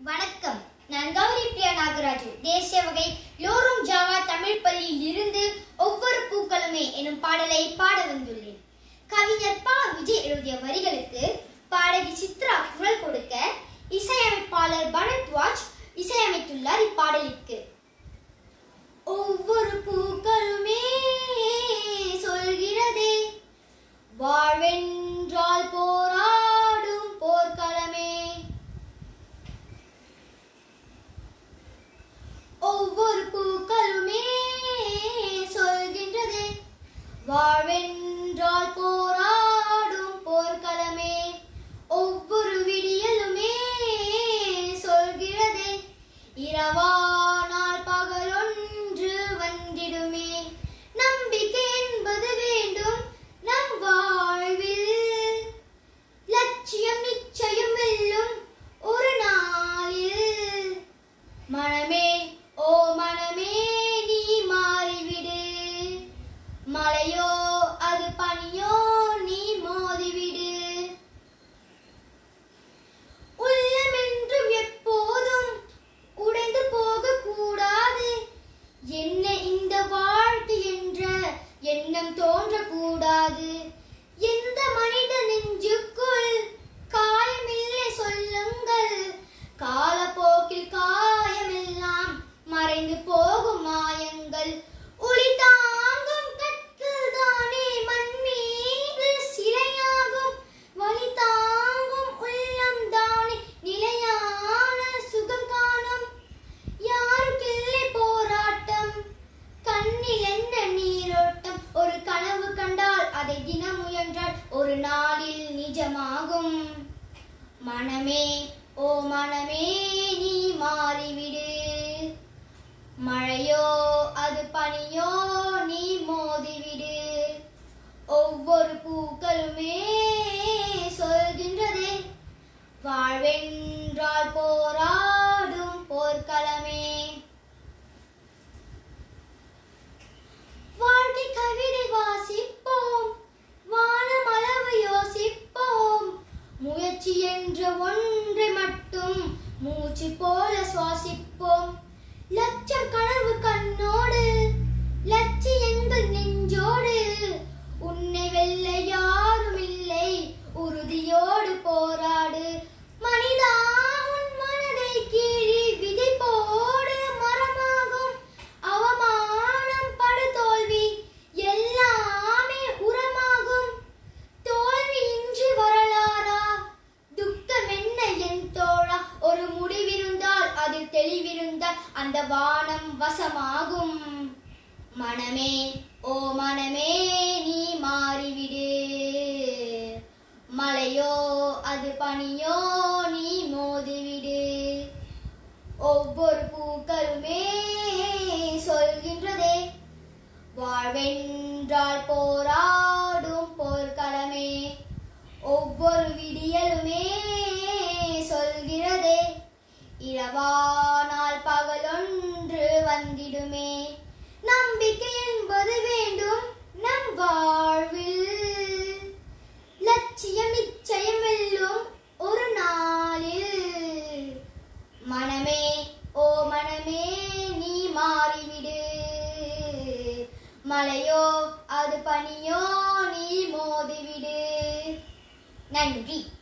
வணக்கம் நான் கௌரி பிரியா நாகராஜு தேசிய வகை லோரும் ஜாவா தமிழ் பள்ளியில் இருந்து ஒவ்வொரு பூக்களுமே எனும் பாடலை பாட வந்துள்ளேன் கவிஞர் பா விஜய் எழுதிய வரிகளுக்கு பாடகி சித்ரா குரல் கொடுக்க இசையமைப்பாளர் பரத்வாஜ் இசையமைத்துள்ளார் இப்பாடலிற்கு ஒவ்வொரு பூக்களுமே சொல்கிறதே வாழ்வென்றால் போராடும் போர்க்களமே ஒவ்வொரு பூக்களுமே சொல்கின்றதே வாழ்வென்றால் போராடும் போர்க்களமே ஒவ்வொரு விடியலுமே சொல்கிறதே இரவானால் பகலொன்று வந்திடுமே நம்பிக்கை என்பது வேண்டும் நம் வாழ்வில் லட்சியம் நிச்சயம் வெல்லும் ஒரு நாளில் மனமே ஓ மனமே நீ மாறிவிடு மழையோ அது பனியோ நீ மோதிவிடு உள்ளமென்றும் எப்போதும் உடைந்து போக கூடாது என்ன இந்த வாழ்க்கை என்ற எண்ணம் தோன்றக்கூடாது எந்த மனித நெஞ்சுக்குள் காயமில்லை சொல்லுங்கள் காலப்போக்கில் காயமெல்லாம் மறைந்து போகும் மாயங்கள் ஒளி தாங்கும் கற்கள் தானே மண் மீது சிலையாகும் வழி தாங்கும் உள்ளம் தானே நிலையான சுகம் காணும் யாருக்கில்லை போராட்டம் கண்ணில் என்ன நீரோட்டம் ஒரு கனவு கண்டால் அதை தினம் முயன்றால் ஒரு நாளில் நிஜமாகும் மனமே ஓ மனமே நீ மாறிவிடு மழையோ அது பனியோ நீ மோதிவிடு ஒவ்வொரு பூக்களுமே சொல்கின்றதே வாழ்வென்றால் போராடும் போர்க்களமே வாழ்க்கை கவிதை வாசிப்போம் வானமளவு யோசிப்போம் முயற்சி என்ற ஒன்றை மட்டும் மூச்சு போல சுவாசிப்போம் லட்சம் கனவு கண்ணோடு லட்சியங்கள் நெஞ்சோடு உன்னை வெல்ல யாரும் இல்லை உறுதியோடு போராடு மனிதா உன் மனதை கீழி விதை போடு மரமாகும் அவமானம் படு தோல்வி எல்லாமே உரமாகும் தோல்வி இன்றி வரலாறா துக்கம் என்ன என் தோழா ஒரு முடிவிருந்தால் அதில் தெளிவிருந்தால் அந்த வானம் வசமாகும் மனமே ஓ மனமே நீ மாறிவிடு மழையோ அது பனியோ நீ மோதிவிடு ஒவ்வொரு பூக்களுமே சொல்கின்றதே வாழ்வென்றால் போராடும் போர்க்களமே ஒவ்வொரு விடியலுமே சொல்கிறதே இரவானால் பகலொன்று வந்திடுமே நம்பிக்கை என்பது வேண்டும் நம் வாழ்வில் லட்சியம் நிச்சயம் வெல்லும் ஒரு நாளில் மனமே ஓ மனமே நீ மாறிவிடு மழையோ அது பனியோ நீ மோதிவிடு நன்றி